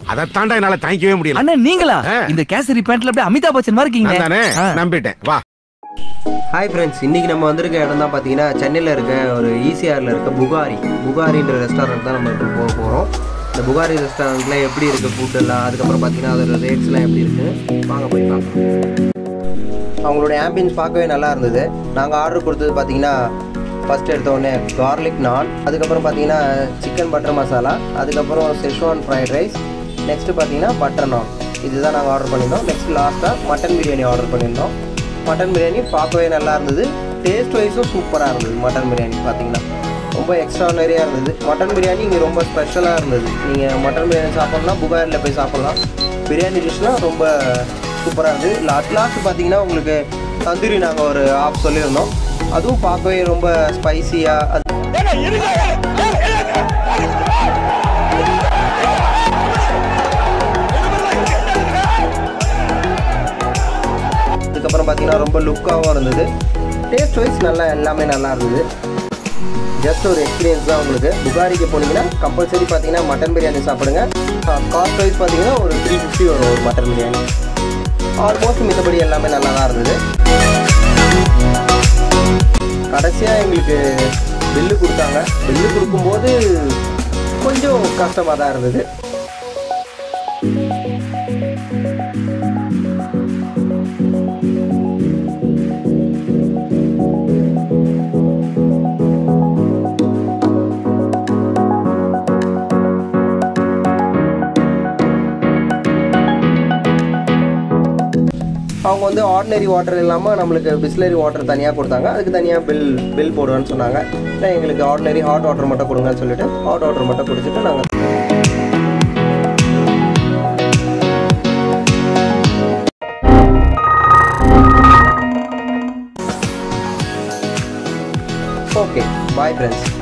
அதைத்தாண்டா என்னால தாங்கிக்கவே முடியல அண்ணா நீங்களா ஆ. இந்த கேசரி பேண்ட்ல அப்படியே அமிதாப் பச்சன் மாதிரி நான் தானே இருக்கீங்க ஆ. நம்பிட்டேன் வா ஹாய் ஃப்ரெண்ட்ஸ் இன்றைக்கி நம்ம வந்திருக்க இடம் தான் பார்த்தீங்கன்னா சென்னையில் இருக்க ஒரு ஈசிஆரில் இருக்க புகாரி புகாரின்ற ரெஸ்டாரண்ட் தான் நம்ம இப்போ போக போகிறோம் இந்த புகாரி ரெஸ்டாரண்ட்டில் எப்படி இருக்குது ஃபுட்டெல்லாம் அதுக்கப்புறம் பார்த்தீங்கன்னா அதோட ரேட்ஸ்லாம் எப்படி இருக்குன்னு வாங்க போய் பார்க்கலாம் அவங்களுடைய ஆம்பியன்ஸ் பார்க்கவே நல்லா இருந்தது நாங்கள் ஆர்டர் கொடுத்தது பார்த்தீங்கன்னா ஃபஸ்ட் எடுத்த உடனே கார்லிக் நான் அதுக்கப்புறம் பார்த்தீங்கன்னா சிக்கன் பட்டர் மசாலா அதுக்கப்புறம் செஷ்வான் ஃப்ரைட் ரைஸ் நெக்ஸ்ட்டு பார்த்தீங்கன்னா பட்டர் நான் இதுதான் நாங்கள் ஆர்டர் பண்ணியிருந்தோம் நெக்ஸ்ட் லாஸ்ட்டாக மட்டன் பிரியாணி ஆர்டர் பண்ணியிருந்தோம் மட்டன் பிரியாணி பார்க்கவே நல்லா இருந்தது டேஸ்ட் வைஸும் சூப்பராக இருந்தது மட்டன் பிரியாணி பார்த்தீங்கன்னா ரொம்ப எக்ஸ்ட்ரானரியாக இருந்தது மட்டன் பிரியாணி இங்கே ரொம்ப ஸ்பெஷலாக இருந்தது நீங்கள் மட்டன் பிரியாணி சாப்பிட்ணுன்னா புகாரில் போய் சாப்பிட்லாம் பிரியாணி டிஷ்லாம் ரொம்ப சூப்பராக இருந்தது லாஸ்ட் லாஸ்ட் பார்த்தீங்கன்னா உங்களுக்கு தந்தூரி நாங்கள் ஒரு ஆஃப் சொல்லியிருந்தோம் அதுவும் பார்க்கவே ரொம்ப ஸ்பைசியாக அது அதுக்கப்புறம் பார்த்தீங்கன்னா ரொம்ப லுக்காகவும் இருந்தது டேஸ்ட் வைஸ் நல்லா எல்லாமே நல்லா இருந்தது ஜஸ்ட் ஒரு எக்ஸ்பீரியன்ஸ் தான் உங்களுக்கு புகாரிக்கு போனீங்கன்னா கம்பல்சரி பார்த்தீங்கன்னா மட்டன் பிரியாணி சாப்பிடுங்க காஸ்ட் வைஸ் பார்த்தீங்கன்னா ஒரு த்ரீ ஃபிஃப்டி வரும் ஒரு மட்டன் பிரியாணி ஆல்மோஸ்ட் மித்தபடி எல்லாமே நல்லா தான் இருந்தது கடைசியாக எங்களுக்கு பில்லு கொடுத்தாங்க பில்லு கொடுக்கும்போது கொஞ்சம் கஷ்டமாக தான் இருந்தது அவங்க வந்து ஆர்டினரி வாட்டர் இல்லாமல் நம்மளுக்கு பிஸ்லரி வாட்டர் தனியாக கொடுத்தாங்க அதுக்கு தனியாக பில் பில் போடுவேன்னு சொன்னாங்க இல்லை எங்களுக்கு ஆர்டினரி ஹாட் வாட்டர் மட்டும் கொடுங்கன்னு சொல்லிட்டு ஹாட் வாட்டர் மட்டும் குடிச்சிட்டு நாங்கள் ஓகே பாய் ஃப்ரெண்ட்ஸ்